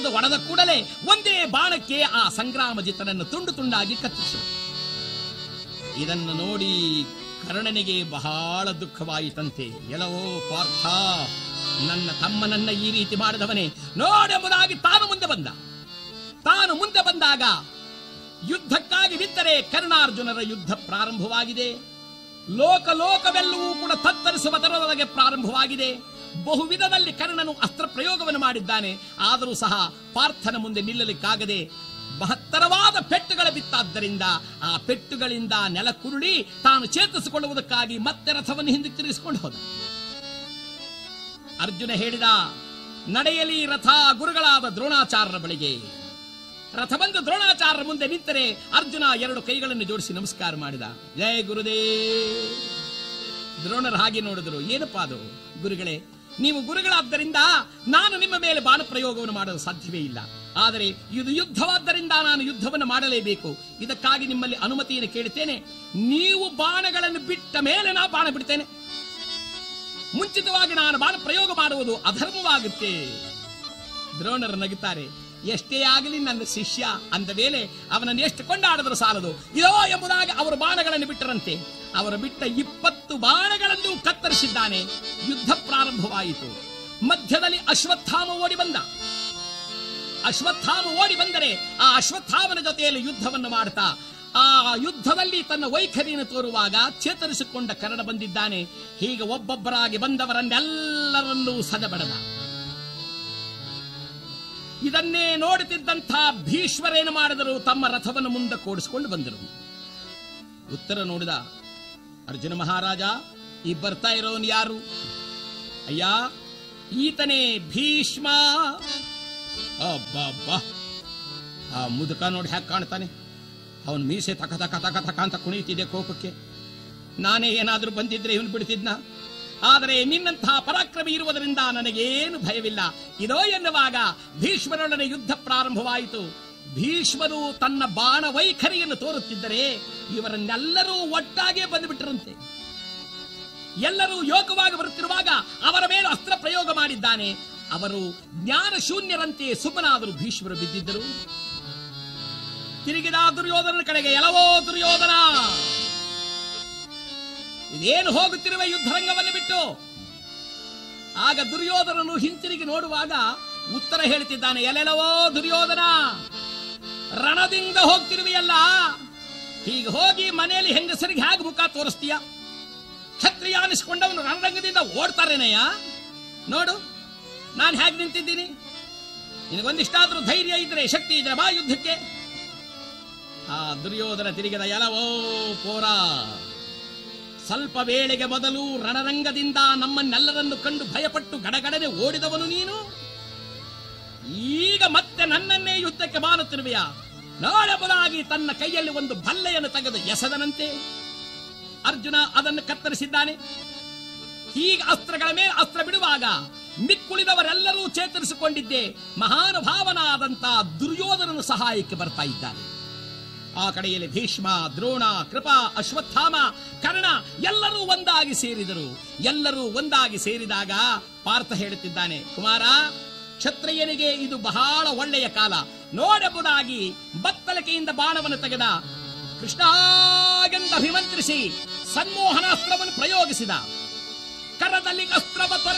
ಹೊಡೆದು ಹೊಡೆದ ಕೂಡಲೇ ಒಂದೇ ಬಾಣಕ್ಕೆ ಆ ಸಂಗ್ರಾಮಜಿತನನ್ನು ತುಂಡು ತುಂಡಾಗಿ ಕತ್ತರಿಸಿದರು ಇದನ್ನು ನೋಡಿ ಕರ್ಣನಿಗೆ ಬಹಳ ದುಃಖವಾಯಿತಂತೆ ಎಲ್ಲವೋ ಪಾರ್ಥ ನನ್ನ ತಮ್ಮನನ್ನ ಈ ರೀತಿ ಮಾಡಿದವನೇ ನೋಡೆಂಬುದಾಗಿ ತಾನು ಮುಂದೆ ಬಂದ ತಾನು ಮುಂದೆ ಬಂದಾಗ ಯುದ್ಧಕ್ಕಾಗಿ ಬಿದ್ದರೆ ಕರ್ಣಾರ್ಜುನರ ಯುದ್ಧ ಪ್ರಾರಂಭವಾಗಿದೆ ಲೋಕ ಲೋಕವೆಲ್ಲವೂ ಕೂಡ ತತ್ತರಿಸುವ ತರದೊಳಗೆ ಪ್ರಾರಂಭವಾಗಿದೆ ಬಹುವಿಧದಲ್ಲಿ ಕರ್ಣನು ಅಸ್ತ್ರ ಪ್ರಯೋಗವನ್ನು ಮಾಡಿದ್ದಾನೆ ಆದರೂ ಸಹ ಪಾರ್ಥನ ಮುಂದೆ ನಿಲ್ಲಲಿಕ್ಕಾಗದೆ ಮಹತ್ತರವಾದ ಪೆಟ್ಟುಗಳ ಬಿತ್ತಾದ್ದರಿಂದ ಆ ಪೆಟ್ಟುಗಳಿಂದ ನೆಲ ಕುರುಳಿ ತಾನು ಚೇತರಿಸಿಕೊಳ್ಳುವುದಕ್ಕಾಗಿ ಮತ್ತೆ ರಥವನ್ನು ಹಿಂದಕ್ಕೆ ತಿರುಗಿಸಿಕೊಂಡು ಹೋದ ಅರ್ಜುನ ಹೇಳಿದ ನಡೆಯಲಿ ರಥ ಗುರುಗಳಾದ ದ್ರೋಣಾಚಾರ್ಯರ ಬಳಿಗೆ ರಥ ಬಂದು ದ್ರೋಣಾಚಾರ್ಯರ ಮುಂದೆ ನಿಂತರೆ ಅರ್ಜುನ ಎರಡು ಕೈಗಳನ್ನು ಜೋಡಿಸಿ ನಮಸ್ಕಾರ ಮಾಡಿದ ಜಯ ಗುರುದೇ ದ್ರೋಣರು ಹಾಗೆ ನೋಡಿದ್ರು ಏನಪ್ಪಾ ಅದು ಗುರುಗಳೇ ನೀವು ಗುರುಗಳಾದ್ದರಿಂದ ನಾನು ನಿಮ್ಮ ಮೇಲೆ ಬಾಣ ಪ್ರಯೋಗವನ್ನು ಮಾಡಲು ಸಾಧ್ಯವೇ ಇಲ್ಲ ಆದರೆ ಇದು ಯುದ್ಧವಾದ್ದರಿಂದ ನಾನು ಯುದ್ಧವನ್ನು ಮಾಡಲೇಬೇಕು ಇದಕ್ಕಾಗಿ ನಿಮ್ಮಲ್ಲಿ ಅನುಮತಿಯನ್ನು ಕೇಳುತ್ತೇನೆ ನೀವು ಬಾಣಗಳನ್ನು ಬಿಟ್ಟ ಮೇಲೆ ನಾ ಬಾಣ ಬಿಡ್ತೇನೆ ಮುಂಚಿತವಾಗಿ ನಾನು ಬಾಣ ಪ್ರಯೋಗ ಮಾಡುವುದು ಅಧರ್ಮವಾಗುತ್ತೆ ದ್ರೋಣರು ನಗುತ್ತಾರೆ ಎಷ್ಟೇ ಆಗಲಿ ನನ್ನ ಶಿಷ್ಯ ಅಂದ ಮೇಲೆ ಅವನನ್ನು ಎಷ್ಟು ಕೊಂಡಾಡಿದ್ರು ಸಾಲದು ಇದೋ ಎಂಬುದಾಗಿ ಅವರು ಬಾಣಗಳನ್ನು ಬಿಟ್ಟರಂತೆ ಅವರು ಬಿಟ್ಟ ಇಪ್ಪತ್ತು ಬಾಣಗಳನ್ನು ಕತ್ತರಿಸಿದ್ದಾನೆ ಯುದ್ಧ ಪ್ರಾರಂಭವಾಯಿತು ಮಧ್ಯದಲ್ಲಿ ಅಶ್ವತ್ಥಾಮ ಓಡಿ ಬಂದ ಅಶ್ವತ್ಥಾಮ ಓಡಿ ಬಂದರೆ ಆ ಅಶ್ವತ್ಥಾಮನ ಜೊತೆಯಲ್ಲಿ ಯುದ್ಧವನ್ನು ಮಾಡ್ತಾ ಆ ಯುದ್ಧದಲ್ಲಿ ತನ್ನ ವೈಖರಿಯನ್ನು ತೋರುವಾಗ ಚೇತರಿಸಿಕೊಂಡ ಕರ್ಣ ಬಂದಿದ್ದಾನೆ ಹೀಗೆ ಒಬ್ಬೊಬ್ಬರಾಗಿ ಬಂದವರನ್ನೆಲ್ಲರನ್ನೂ ಸದಬಡದ ಇದನ್ನೇ ನೋಡುತ್ತಿದ್ದಂಥ ಭೀಷ್ಮರೇನು ಮಾಡಿದರು ತಮ್ಮ ರಥವನ್ನು ಮುಂದೆ ಕೂಡಿಸಿಕೊಂಡು ಬಂದರು ಉತ್ತರ ನೋಡಿದ ಅರ್ಜುನ ಮಹಾರಾಜ ಈ ಬರ್ತಾ ಇರೋನು ಯಾರು ಅಯ್ಯ ಈತನೇ ಭೀಷ್ಮ ಅಬ್ಬಬ್ಬಾ ಆ ಮುದುಕ ನೋಡಿ ಹ್ಯಾಕ್ ಕಾಣ್ತಾನೆ ಅವನ ಮೀಸೆ ತಕ ತಕ ತಕ ತಕ ಅಂತ ಕುಣಿಯುತ್ತಿದೆ ಕೋಪಕ್ಕೆ ನಾನೇ ಏನಾದ್ರೂ ಬಂದಿದ್ರೆ ಇವನು ಬಿಡ್ತಿದ್ನ ಆದರೆ ನಿನ್ನಂತಹ ಪರಾಕ್ರಮಿ ಇರುವುದರಿಂದ ನನಗೇನು ಭಯವಿಲ್ಲ ಇದೋ ಎನ್ನುವಾಗ ಭೀಷ್ಮರೊಡನೆ ಯುದ್ಧ ಪ್ರಾರಂಭವಾಯಿತು ಭೀಷ್ಮರು ತನ್ನ ಬಾಣ ವೈಖರಿಯನ್ನು ತೋರುತ್ತಿದ್ದರೆ ಇವರನ್ನೆಲ್ಲರೂ ಒಟ್ಟಾಗೆ ಬಂದುಬಿಟ್ಟರಂತೆ ಎಲ್ಲರೂ ಯೋಗವಾಗಿ ಬರುತ್ತಿರುವಾಗ ಅವರ ಮೇಲೆ ಅಸ್ತ್ರ ಪ್ರಯೋಗ ಮಾಡಿದ್ದಾನೆ ಅವರು ಜ್ಞಾನ ಶೂನ್ಯರಂತೆ ಸುಮ್ಮನಾದರು ಭೀಷ್ಮರು ಬಿದ್ದಿದ್ದರು ತಿರುಗಿದ ದುರ್ಯೋಧನನ ಕಡೆಗೆ ಎಲ್ಲವೋ ದುರ್ಯೋಧನ ಇದೇನು ಹೋಗುತ್ತಿರುವ ಯುದ್ಧರಂಗವನ್ನು ಬಿಟ್ಟು ಆಗ ದುರ್ಯೋಧನನು ಹಿಂತಿರುಗಿ ನೋಡುವಾಗ ಉತ್ತರ ಹೇಳ್ತಿದ್ದಾನೆ ಎಲೆಲವೋ ದುರ್ಯೋಧನ ರಣದಿಂದ ಹೋಗ್ತಿರುವೆಯಲ್ಲ ಹೀಗೆ ಹೋಗಿ ಮನೆಯಲ್ಲಿ ಹೆಂಗಸರಿಗೆ ಹೇಗೆ ಮುಖ ತೋರಿಸ್ತೀಯ ಕ್ಷತ್ರಿಯ ಅನಿಸ್ಕೊಂಡವನು ರಣರಂಗದಿಂದ ಓಡ್ತಾರೇನಯ್ಯ ನೋಡು ನಾನು ಹೇಗೆ ನಿಂತಿದ್ದೀನಿ ನಿನಗೊಂದಿಷ್ಟಾದ್ರೂ ಧೈರ್ಯ ಇದ್ರೆ ಶಕ್ತಿ ಇದ್ರೆ ಬಾ ಯುದ್ಧಕ್ಕೆ ಆ ದುರ್ಯೋಧನ ತಿರುಗಿದ ಎಲವೋ ಪೋರ ಸ್ವಲ್ಪ ವೇಳೆಗೆ ಮೊದಲು ರಣರಂಗದಿಂದ ನಮ್ಮನ್ನೆಲ್ಲರನ್ನು ಕಂಡು ಭಯಪಟ್ಟು ಗಡಗಡನೆ ಓಡಿದವನು ನೀನು ಈಗ ಮತ್ತೆ ನನ್ನನ್ನೇ ಯುದ್ಧಕ್ಕೆ ಬಾರುತ್ತಿರುವೆಯ ನಾಳೆಬುದಾಗಿ ತನ್ನ ಕೈಯಲ್ಲಿ ಒಂದು ಭಲ್ಲೆಯನ್ನು ತೆಗೆದು ಎಸೆದನಂತೆ ಅರ್ಜುನ ಅದನ್ನು ಕತ್ತರಿಸಿದ್ದಾನೆ ಹೀಗೆ ಅಸ್ತ್ರಗಳ ಮೇಲೆ ಅಸ್ತ್ರ ಬಿಡುವಾಗ ಮಿಕ್ಕುಳಿದವರೆಲ್ಲರೂ ಚೇತರಿಸಿಕೊಂಡಿದ್ದೆ ಮಹಾನುಭಾವನಾದಂತ ದುರ್ಯೋಧನನು ಸಹಾಯಕ್ಕೆ ಬರ್ತಾ ಇದ್ದಾನೆ ಆ ಕಡೆಯಲ್ಲಿ ಭೀಷ್ಮ ದ್ರೋಣ ಕೃಪಾ ಅಶ್ವತ್ಥಾಮ ಕರ್ಣ ಎಲ್ಲರೂ ಒಂದಾಗಿ ಸೇರಿದರು ಎಲ್ಲರೂ ಒಂದಾಗಿ ಸೇರಿದಾಗ ಪಾರ್ಥ ಹೇಳುತ್ತಿದ್ದಾನೆ ಕುಮಾರ ಕ್ಷತ್ರಿಯನಿಗೆ ಇದು ಬಹಳ ಒಳ್ಳೆಯ ಕಾಲ ನೋಡೆಂಬುದಾಗಿ ಬತ್ತಲಕೆಯಿಂದ ಬಾಣವನ್ನು ತೆಗೆದ ಕೃಷ್ಣಾಗೆಂದ ಅಭಿಮಂತ್ರಿಸಿ ಸನ್ಮೋಹನಾಸ್ತ್ರವನ್ನು ಪ್ರಯೋಗಿಸಿದ ಕರದಲ್ಲಿ ಅಸ್ತ್ರವ